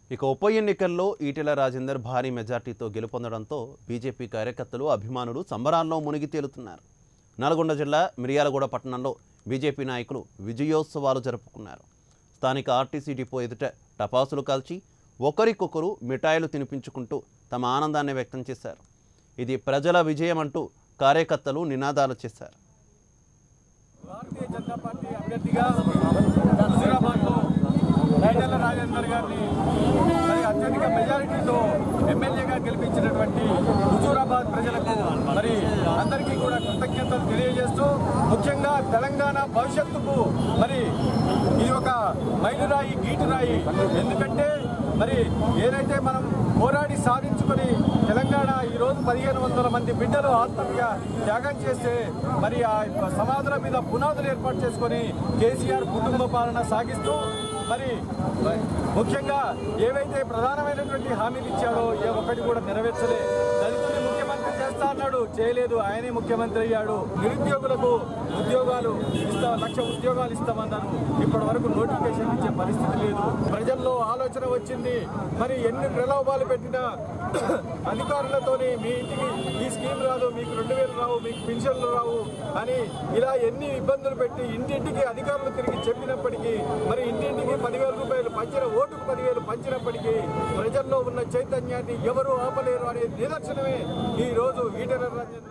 ఇక ఉప ఎన్నికల్లో ఈటెల రాజేందర్ భారీ మెజార్టీతో గెలుపొందడంతో బీజేపీ కార్యకర్తలు అభిమానులు సంబరాల్లో మునిగి తేలుతున్నారు నల్గొండ జిల్లా మిర్యాలగూడ పట్టణంలో బీజేపీ నాయకులు విజయోత్సవాలు జరుపుకున్నారు స్థానిక ఆర్టీసీ డిపో ఎదుట టపాసులు కాల్చి ఒకరికొకరు మిఠాయిలు తినిపించుకుంటూ తమ ఆనందాన్ని వ్యక్తం చేశారు ఇది ప్రజల విజయం అంటూ కార్యకర్తలు నినాదాలు చేశారు భారతీయ జనతా పార్టీ అభ్యర్థిగా హుజూరాబాద్లో ఈటెల రాజేందర్ గారిని మరి అత్యధిక మెజారిటీతో ఎమ్మెల్యేగా గెలిపించినటువంటి హుజూరాబాద్ ప్రజలకు మరి అందరికీ కూడా కృతజ్ఞతలు తెలియజేస్తూ ముఖ్యంగా తెలంగాణ భవిష్యత్తుకు మరి ఇది ఒక మైలురాయి గీటురాయి ఎందుకంటే మరి ఏదైతే మనం పోరాడి సాధించుకొని తెలంగాణ ఈ రోజు పదిహేను వందల మంది బిడ్డలు ఆత్మహత్య త్యాగం చేస్తే మరి ఆ సమాధుల మీద పునాదులు ఏర్పాటు చేసుకొని కేసీఆర్ కుటుంబ పాలన సాగిస్తూ మరి ముఖ్యంగా ఏవైతే ప్రధానమైనటువంటి హామీలు ఇచ్చాడో ఏ ఒక్కటి కూడా నెరవేర్చలే దళితుని ముఖ్యమంత్రి చేస్తా అన్నాడు చేయలేదు ఆయనే ముఖ్యమంత్రి అయ్యాడు నిరుద్యోగులకు ఉద్యోగాలు ఇస్తా లక్ష ఉద్యోగాలు ఇస్తామన్నారు ఇప్పటి వరకు నోటిఫికేషన్ ఇచ్చే పరిస్థితి లేదు ప్రజల్లో ఆలోచన వచ్చింది మరి ఎన్ని ప్రలోభాలు పెట్టినా అధికారులతోని మీ ఇంటికి ఈ స్కీమ్ రాదు మీకు రెండు వేలు రావు మీకు పెన్షన్లు రావు అని ఇలా ఎన్ని ఇబ్బందులు పెట్టి ఇంటింటికి అధికారులు తిరిగి చెప్పినప్పటికీ మరి ఇంటింటికి పదివేల రూపాయలు పంచిన ఓటుకు పదివేలు పంచినప్పటికీ ప్రజల్లో ఉన్న చైతన్యాన్ని ఎవరు ఆపలేరు అనే నిదర్శనమే ఈ రోజు ఈటెల రాజేంద్ర